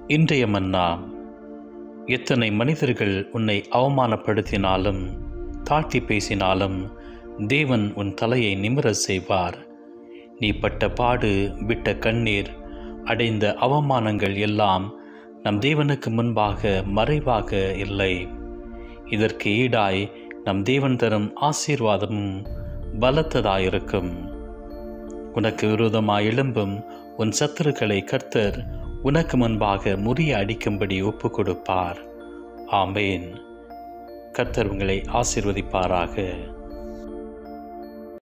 இன்றைய மன்னா எத்தனை மனிதர்கள் உன்னை அவமானப்படுத்தினாலும் தாழ்த்தி பேசினாலும் தேவன் உன் தலையை நிமிரச் செய்வார் நீ பட்ட பாடு விட்ட கண்ணீர் அடைந்த அவமானங்கள் எல்லாம் நம் தேவனுக்கு முன்பாக மறைவாக இல்லை இதற்கு ஈடாய் நம் தேவன் தரும் ஆசீர்வாதமும் பலத்ததாயிருக்கும் உனக்கு விரோதமாய் எழும்பும் உன் சத்துருக்களை கர்த்தர் உனக்கு முன்பாக முறிய அடிக்கும்படி ஒப்பு கொடுப்பார் ஆமேன் கர்த்தர் உங்களை ஆசீர்வதிப்பாராக